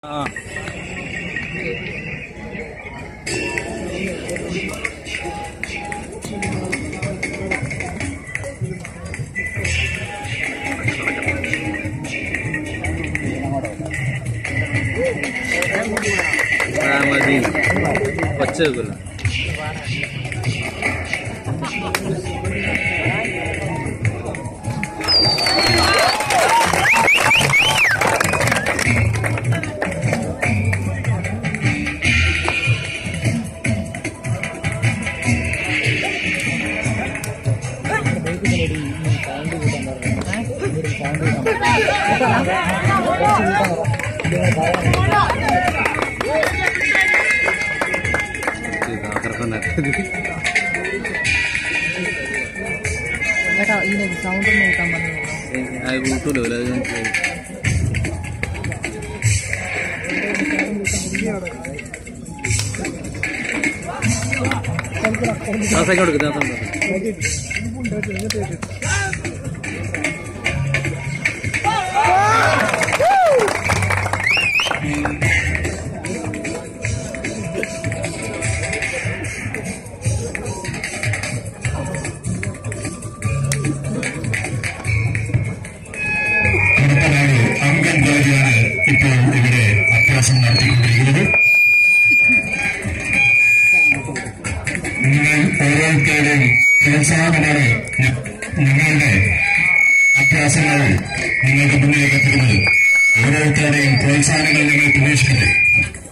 ആ ആ, മതി പച്ച വെക്കില്ല കേട്ടോ ഇതിന്റെ സൗണ്ട് ഒന്ന് കേൾക്കാൻ പറഞ്ഞു കൂട്ടൂലോ അത് ഞാൻ ആ സൈക്കിൾ കൊടുക്കുന്നത് ആ സൈക്കിൾ കടപ്പനാട് അംഗൻവാടിയാണ് ഇപ്പോൾ ഇവിടെ അഭ്യാസം നടത്തിക്കൊണ്ടിരിക്കുന്നത് നിങ്ങൾ ഓരോരുത്തരുടെയും പ്രോത്സാഹനമാണ് നിങ്ങളുടെ അഭ്യാസങ്ങൾ നിങ്ങൾക്ക് മുന്നിലേക്ക് എത്തുന്നത് ഓരോരുത്തരുടെയും പ്രോത്സാഹനങ്ങൾ നിങ്ങൾ പ്രതീക്ഷിക്കുന്നത്